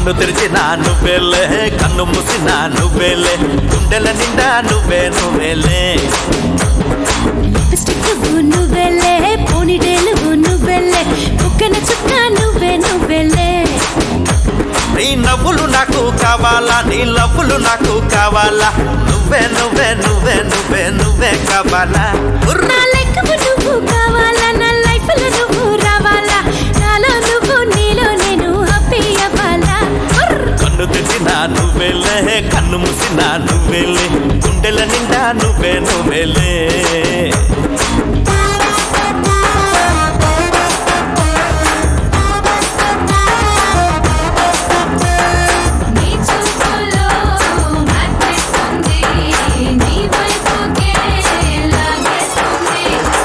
కన్ను తెరిచిన నువ్వేలే కన్ను మూసిన నువ్వేలే గుండెల నిండా నువ్వే నువ్వేలే లిప్స్టిక్ నువ్వెళ్ళే పోనీటేలు నువ్వెళ్ళే కుక్కన చుక్క నువ్వే నువ్వెళ్ళే నీ నవ్వులు నాకు కావాలా నీ లవ్వులు నాకు కావాలా నువ్వే నువ్వే నువ్వే నువ్వే నువ్వే కావాలా ఉర్ర్. నా లెక్కకు నువ్వు కావాలా నా లైఫ్ లో నువ్వు రావాలా నాలో నువ్వు నీలో నేను హ్యాపీ అవ్వాలా ఉర్ర్. కన్ను తెరిచిన నువ్వేలే కన్ను మూసిన నువ్వేలే గుండెల నిండా నువ్వే నువ్వేలే నీ చూపులో మత్తెస్తుంది నీ వైపుకే లాగేస్తుంది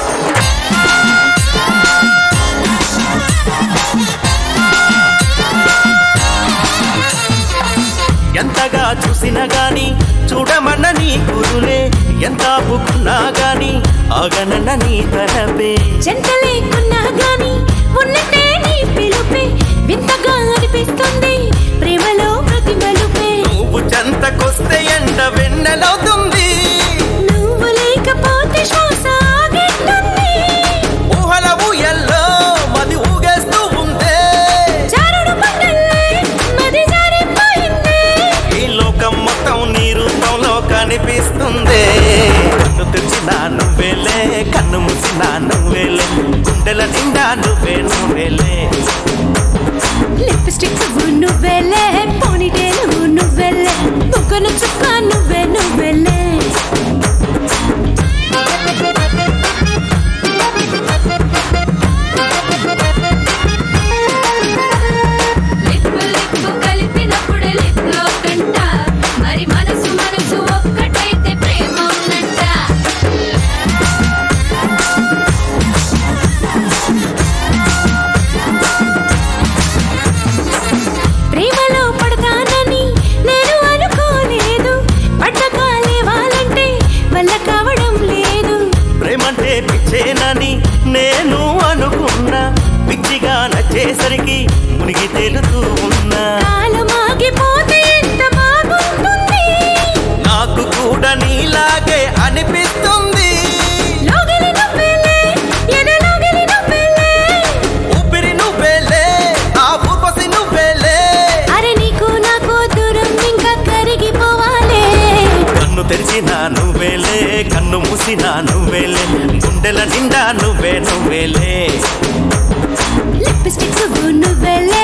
ఎంతగా చూసినా గాని చూడమన్న నీ గురులే ఎంత బుక్కున్నా గాని ఆగనన్న నీ తలపే జంట లేకున్నా గాని ఉన్నట్టే నీ పిలుపే వింతగా అనిపిస్తుంది ప్రేమలో ప్రతి మలుపే నువ్వు చెంతకొస్తే ఎండ వెన్నెలవుతుంది నువ్వు లేకపోతే శ్వాస ఆగేస్తుంది ఊహల ఊయల్లో మది ఊగేస్తూ ఉందే జారుడు పండల్లే మది జారిపోయింది ఈ లోకం మొత్తం నీ రూపంలో కనిపిస్తుంది కన్ను తెరిచిన నువ్వేలే కన్ను మూసిన నువ్వేలే గుండెల నిండా నువ్వే నువ్వేలే లిప్స్టిక్ నువ్వెళ్ళే పోనీటేలు నువ్వెళ్ళే బుగ్గన చుక్క నువ్వే నువ్వెళ్ళే లిప్పు లిప్పు కలిపినప్పుడు లిప్ లో కంట మరి మనసు మనసు ఒక్కటైతే ప్రేమ ఉన్నట్ట ప్రేమలో పడతానని నేను అనుకోలేదు పడ్డగా లేవాలంటే వల్ల కావడం లేదు ప్రేమంటే పిచ్చేనని నేను అనుకున్నా పిచ్చిగా నచ్చేసరికి మునిగి తేలుతూ ఉన్నా కాలం ఆగిపోతే ఎంత బాగుంటుంది నాకు కూడా నీలాగే అనిపిస్తుంది లోగిలి నువ్వెళ్ళే ఎదలోగిలి నువ్వెళ్ళే ఊపిరి నువ్వేలే ఆ ఊపసి నువ్వేలే అరే నీకు నాకు దూరం ఇంకా కరిగిపోవాలే కన్ను తెరిచిన నువ్వేలే కన్ను మూసిన నువ్వేలే గుండెల నిండా నువ్వే నువ్వేలే లిప్స్టిక్ నువ్వెళ్ళే